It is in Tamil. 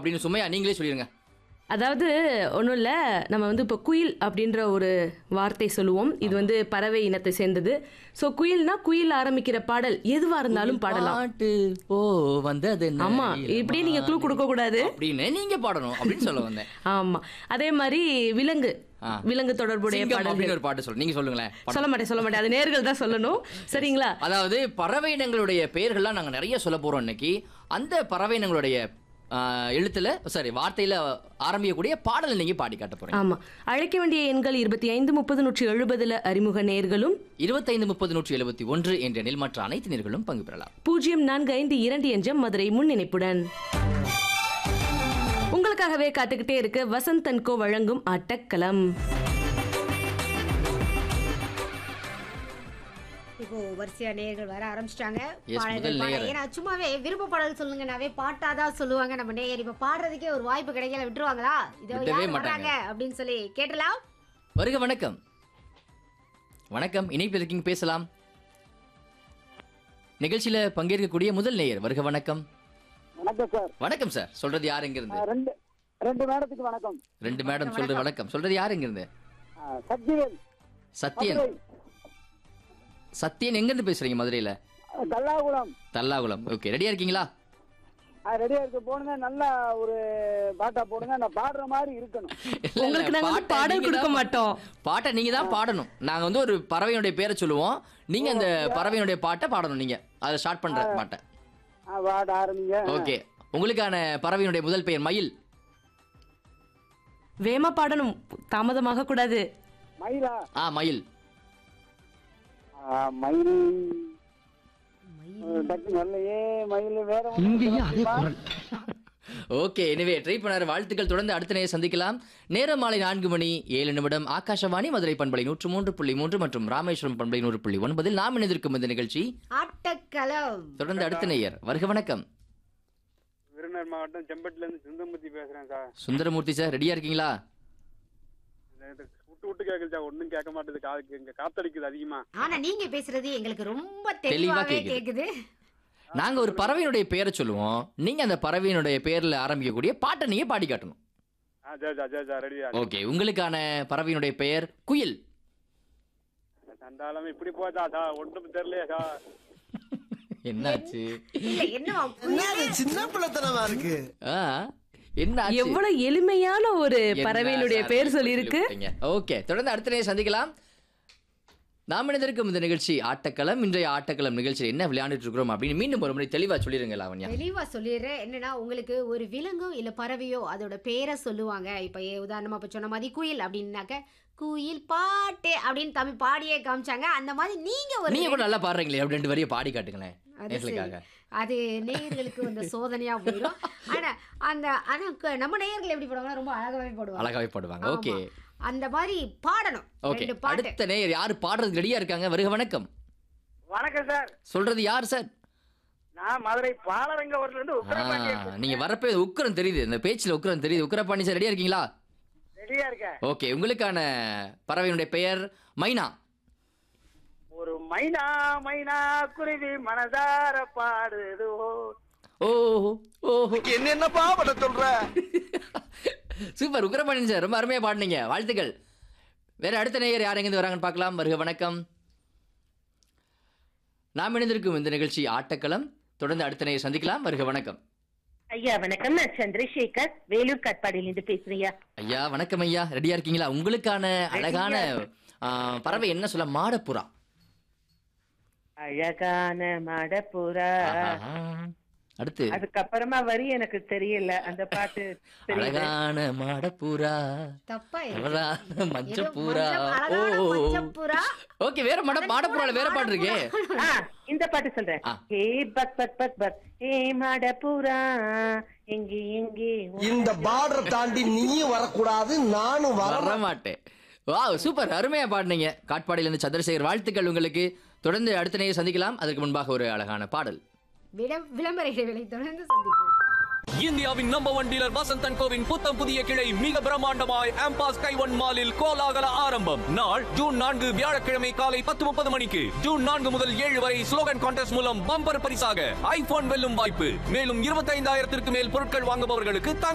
அப்படின்னு சுமையா நீங்களே சொல்லிருங்க அதாவது ஒன்றும் இல்லை நம்ம வந்து இப்போ குயில் அப்படின்ற ஒரு வார்த்தை சொல்லுவோம் இது வந்து பறவை இனத்தை சேர்ந்தது ஸோ குயில்னா குயில் ஆரம்பிக்கிற பாடல் எதுவாக இருந்தாலும் பாடலாம் பாட்டு ஓ வந்தது என்ன ஆமா இப்படியே நீங்க க்ளூ கொடுக்க கூடாது அப்படின்னு நீங்க பாடணும் அப்படின்னு சொல்ல வந்தேன் ஆமா அதே மாதிரி விலங்கு ஆ. விலங்கு தொடர்புடைய சிங்கம் பாடல் அப்படின்னு ஒரு பாட்டு சொல்லு நீங்க சொல்லுங்களேன் சொல்ல மாட்டேன் சொல்ல மாட்டேன் அது நேர்கள் தான் சொல்லணும் சரிங்களா அதாவது பறவை இனங்களுடைய பெயர்கள்லாம் நாங்க நிறைய சொல்ல போறோம் இன்னைக்கு அந்த பறவை இனங்களுடைய ஆ, எழுத்துல சாரி வார்த்தையில ஆரம்பிக்கக்கூடிய பாடலை நீங்க பாடி காட்ட போறீங்க ஆமா அழைக்க வேண்டிய எண்கள் இருபத்தி ஐந்து முப்பது நூற்றி எழுபதுல அறிமுக நேர்களும் இருபத்தைந்து முப்பது நூற்றி எழுபத்தி ஒன்று என்ற எண்ணில் மற்ற அனைத்து நேர்களும் பங்கு பெறலாம் பூஜ்ஜியம் நான்கு ஐந்து இரண்டு என்ற மதுரை முன்னிணைப்புடன் உங்களுக்காகவே காத்துக்கிட்டே இருக்கு வசந்த் அன்கோ வழங்கும் அட்டக்களம் இப்போ வரிசையா நேயர்கள் வர ஆரம்பிச்சிட்டாங்க Yes, முதல் நேயர். ஏன்னா சும்மாவே விருப்ப பாடல் சொல்லுங்கனாவே பாட்டாதான் சொல்லுவாங்க நம்ம நேயர் இப்ப பாடுறதுக்கே ஒரு வாய்ப்பு கிடைக்கல விட்டுருவாங்களா இதோ விடவே யார் மாட்டாங்க. வர்றாங்க அப்படின்னு சொல்லி கேட்டலாம் வருக வணக்கம் வணக்கம் இணைப்பில் இருக்கீங்க பேசலாம் நிகழ்ச்சியில பங்கேற்கக்கூடிய முதல் நேயர் வருக வணக்கம் வணக்கம் சார் வணக்கம் சார் சொல்றது யார் எங்க இருந்து ஆ, ரெண்டு ரெண்டு மேடத்துக்கு வணக்கம் ரெண்டு மேடம் சொல்றது வணக்கம் சொல்றது யார் எங்க இருந்து ஆ, சக்திவேல் சத்யன் மதுரை சத்யன் எங்க இருந்து பேசுறீங்க மதுரையில ஆ, கல்லாகுளம் தல்லாகுளம் ஓகே ரெடியா இருக்கீங்களா ரெடியா இருக்கு போடுங்க நல்லா ஒரு பாட்டா போடுங்க நான் பாடுற மாதிரி இருக்கணும் இல்ல, இல்ல, உங்களுக்கு நாங்க வந்து பாட்டை பாடல் நீங்க கொடுக்க தான் மாட்டோம் பாட்டை நீங்க தான் பாடணும் நாங்க வந்து ஒரு பறவையினுடைய பேரை சொல்லுவோம் நீங்க அந்த பறவையினுடைய பாட்டை பாடணும் நீங்க அதை ஸ்டார்ட் பண்ற பாட்டை ஆ, பாட ஆரம்பிங்க ஓகே உங்களுக்கான பறவையினுடைய முதல் பெயர் மயில் வேமா பாடணும் தாமதமாக கூடாது மயிலா ஆ மயில் ஆ, மயில் டக்கு நல்லையே மயில் வேற ஒண்ணும் ஓகே எனவே ட்ரை பண்ணாரு வாழ்த்துக்கள் தொடர்ந்து அடுத்த நேரம் சந்திக்கலாம் நேரம் மாலை நான்கு மணி ஏழு நிமிடம் ஆகாஷவாணி மதுரை பண்பலை நூற்று மூன்று புள்ளி மூன்று மற்றும் ராமேஸ்வரம் பண்பலை நூறு புள்ளி ஒன்பதில் நாம் இணைந்திருக்கும் இந்த நிகழ்ச்சி ஆட்டக்களம் தொடர்ந்து அடுத்த நேயர் வருக வணக்கம் விருதுநகர் மாவட்டம் செம்பட்டில இருந்து சுந்தரமூர்த்தி பேசுறேன் சார் சுந்தரமூர்த்தி சார் ரெடியா இருக்கீங்களா இந்த இது விட்டு விட்டு கேக்குது சார் ஒண்ணும் கேட்க மாட்டேது காதுக்கு இங்க காத்தடிக்குது அதிகமா ஆனா நீங்க பேசுறது எங்களுக்கு ரொம்ப தெளிவா தெளிவாவே கேக்குது. கேக்குது நாங்க ஒரு பறவையினுடைய பெயரை சொல்லுவோம் நீங்க அந்த பறவையினுடைய பெயர்ல ஆரம்பிக்கக்கூடிய பாட்டை நீங்க பாடி காட்டணும் ஆ சரி சார் சரி சார் ரெடியா ஓகே உங்களுக்கான பறவையினுடைய பெயர் குயில் சண்டாளம் இப்படி போதா சார் ஒன்றும் தெரியலையா சார் என்னாச்சு இல்ல என்ன சின்ன பிள்ளைத்தனமா இருக்கு ஆ, என்ன ஆச்சு? எவ்வளவு எளிமையான ஒரு என்ன பறவையினுடைய சார் பேர் இப்படி சொல்லியிருக்கு சொல்லிவிட்டீங்க? ஓகே தொடர்ந்து அடுத்த நேரம் சந்திக்கலாம் நாம் இணைந்திருக்கும் இந்த நிகழ்ச்சி ஆட்டக்களம் இன்றைய ஆட்டக்களம் நிகழ்ச்சியில் என்ன விளையாண்டுட்டு இருக்கிறோம் அப்படின்னு மீண்டும் ஒரு முறை தெளிவா சொல்லிருங்க லாவண்யா தெளிவா சொல்லிடுறேன் என்னன்னா உங்களுக்கு ஒரு விலங்கோ இல்ல பறவையோ அதோட பேரை சொல்லுவாங்க இப்ப ஏ- உதாரணமா இப்ப சொன்ன மாதிரி குயில் அப்படின்னாக்க குயில் பாட்டு அப்படின்னு தமிழ் பாடியே காமிச்சாங்க அந்த மாதிரி நீங்க ஒரு நீங்க கூட நல்லா பாடுறீங்களே அப்படி ரெண்டு வரையும் பாடி காட்டுங்களேன் அது நேர்களுக்காக சரி. அது நேயர்களுக்கு அந்த சோதனையா போயிடும் ஆனா அந்த ஆனா க- நம்ம நேயர்கள் எப்படி போடுவாங்கன்னா ரொம்ப அழகாவே போடுவாங்க அழகாவே பாடுவாங்க ஆமா. ஓகே அந்த மாதிரி பாடணும் ஓகே ரெண்டு பாட்டு அடுத்த நேயர் யாரு பாடுறதுக்கு ரெடியா இருக்காங்க வருக வணக்கம் வணக்கம் சார் சொல்றது யார் சார் நான் மதுரை பாலரங்கவரத்துல இருந்து ஆ, உத்தரபாண்டியன் நீங்க வரப்பே உக்கரம் தெரியுது இந்த பேச்சுல உக்கரம் தெரியுது உக்கரப்பாணி சார் ரெடியா இருக்கீங்களா ரெடியா இருக்கேன் ஓகே உங்களுக்கான பறவையினுடைய பெயர் மைனா ஒரு மைனா மைனா குருவி மனதார பாடுது ஓ ஓஹோ ஓஹோ என்னென்னப்பா பண்ண சொல்ற சூப்பர் உக்ரபாணியன் சார் ரொம்ப அருமையா பாடுனீங்க வாழ்த்துக்கள் வேற அடுத்த நேயர் யார் எங்கிருந்து வராங்கன்னு பார்க்கலாம் வருக வணக்கம் நாம் இணைந்திருக்கும் இந்த நிகழ்ச்சி ஆட்டக்களம் தொடர்ந்து அடுத்த நேயர் சந்திக்கலாம் வருக வணக்கம் ஐயா வணக்கம் நான் சந்திரசேகர் வேலூர் கட்பாடியிலிருந்து பேசுறியா ஐயா வணக்கம் ஐயா ரெடியா இருக்கீங்களா உங்களுக்கான அழகான ஆ, பறவை என்ன சொல்ல மாடப்புறா அழகான மடப்புறா ஆஹா. அடுத்து அதுக்கப்புறமா வரி எனக்கு தெரியல அந்த பாட்டு தெரியல அழகான மாடப்புறா தப்பா இருக்கு. அழகான ஏதோ மஞ்சப்புறா மஞ்சள் ஓ அழகான மஞ்சப்புறா. ஓகே வேற மாட மாடப்புறால வேற பாட்டு இருக்கே ஆ, இந்த பாட்டு சொல்றேன் ஆ. ஏ பக் பக் பக் பக் ஏ மடப்புறா எங்கே எங்கே இந்த பார்டரை தாண்டி நீயும் வரக்கூடாது நானும் வர வர மாட்டேன் வாவ் சூப்பர் அருமையா பாடுனீங்க காட்பாடியிலிருந்து சந்திரசேகர் வாழ்த்துக்கள் உங்களுக்கு தொடர்ந்து அடுத்த நேரம் சந்திக்கலாம் அதற்கு முன்பாக ஒரு அழகான பாடல் விடம்- விளம்பர இடைவேளை தொடர்ந்து சந்திப்போம் இந்தியாவின் நம்பர் ஒன் டீலர் வசந்தன் கோவின் புத்தம் புதிய கிளை மிக பிரம்மாண்டமாய் ஆம்பாஸ் கைவன் மாலில் கோலாகல ஆரம்பம் நாள் ஜூன் நான்கு வியாழக்கிழமை காலை பத்து முப்பது மணிக்கு ஜூன் நான்கு முதல் ஏழு வரை ஸ்லோகன் கான்டெஸ்ட் மூலம் பம்பர் பரிசாக ஐபோன் வெல்லும் வாய்ப்பு மேலும் இருபத்தைந்தாயிரத்திற்கு மேல் பொருட்கள் வாங்குபவர்களுக்கு தங்க